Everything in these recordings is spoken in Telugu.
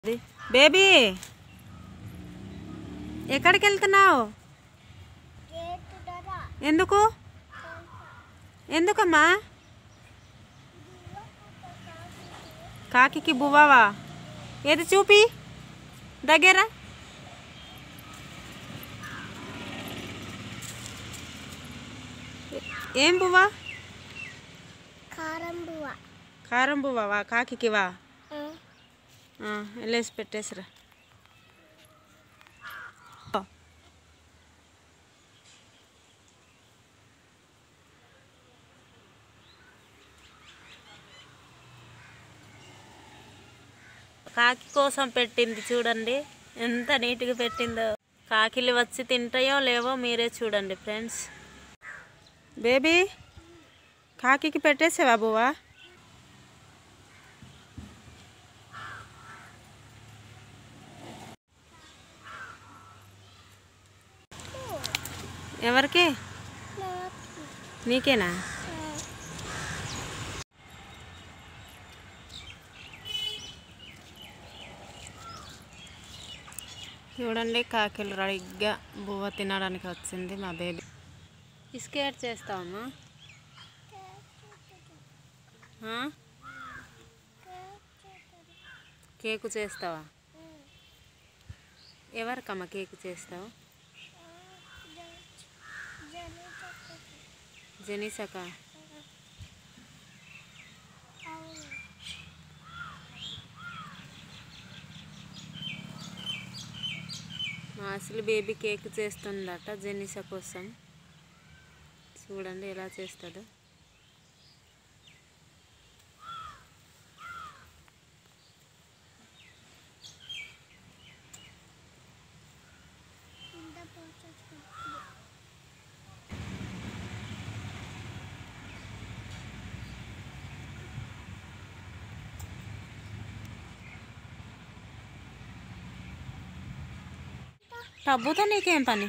అది. బేబీ ఎక్కడికి వెళ్తున్నావు ఎందుకు ఎందుకమ్మా కాకికి బువ్వావా ఏది చూపి దగ్గర ఏం బువ్వా కారం బువ్వ కారం బువ్వావా కాకికివా ఆ, వెళ్ళేసి పెట్టేసిరా కాకి కోసం పెట్టింది చూడండి ఎంత నీట్గా పెట్టిందో కాకిలు వచ్చి తింటాయో లేవో మీరే చూడండి ఫ్రెండ్స్ బేబీ కాకికి పెట్టేసావా బువ్వా ఎవరికి నీకేనా చూడండి కాకిలు రెడీగా బువ్వ తినడానికి వచ్చింది మా బేబీ బిస్కెట్ చేస్తావమ్మా ఆ? కేకు చేస్తావా ఎవరికమ్మా కేకు చేస్తావు జెనీసక మా అసలు బేబీ కేక్ చేస్తుందట జెనిస కోసం చూడండి ఎలా చేస్తుందో టబ్బుతో నీకేం పని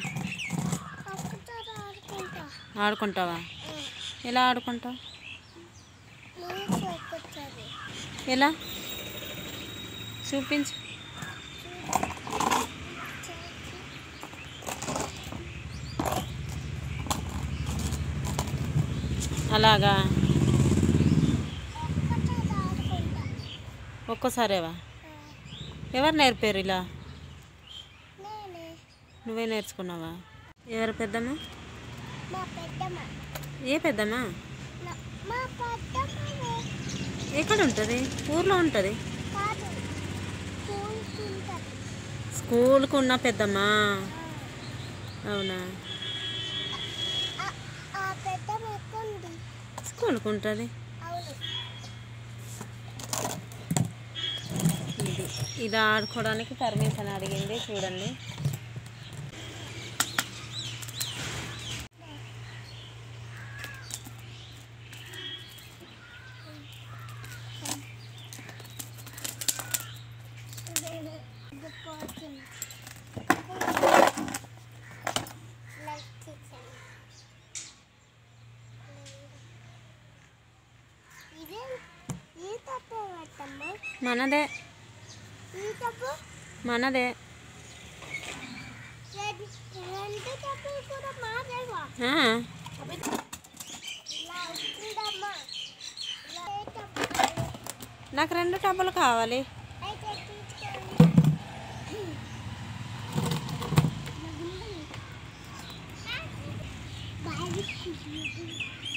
ఆడుకుంటా ఆడుకుంటావా ఎలా ఆడుకుంటావు నేను చూపుతుంది ఎలా చూపించు అలాగా ఒక్కసారి ఆడుకుంటా ఒక్కసారేవా ఎవరు నేర్పారు ఇలా నేనే నువ్వే నేర్చుకున్నావా ఎవరు పెద్దమ్మ మా పెద్దమ్మ ఏ పెద్దమ్మ నా- మా పెద్దమ్మనే ఎక్కడ ఉంటుంది ఊర్లో ఉంటుంది కాదు కూలుకుంటుంది స్కూల్కి ఉన్న పెద్దమ్మ అవునా ఆ- ఆ పెద్దమ్మ ఎక్కండి స్కూల్కి ఉంటుంది అవును ఇది ఇది ఆడుకోవడానికి పర్మిషన్ అడిగింది చూడండి ఇది పోతుంది లైక్ కిచెన్ ఇది ఈ తప్పు పెట్టమ్మా మనదే ఈ తప్పు మనదే రెండు రెండు తప్పులు కూడా మాదేవా ఆ, ఇలా ఉంటుందమ్మా ఇలా ఏ తప్పు నాకు రెండు టబ్బులు కావాలి అయితే తీసుకోండి బాగా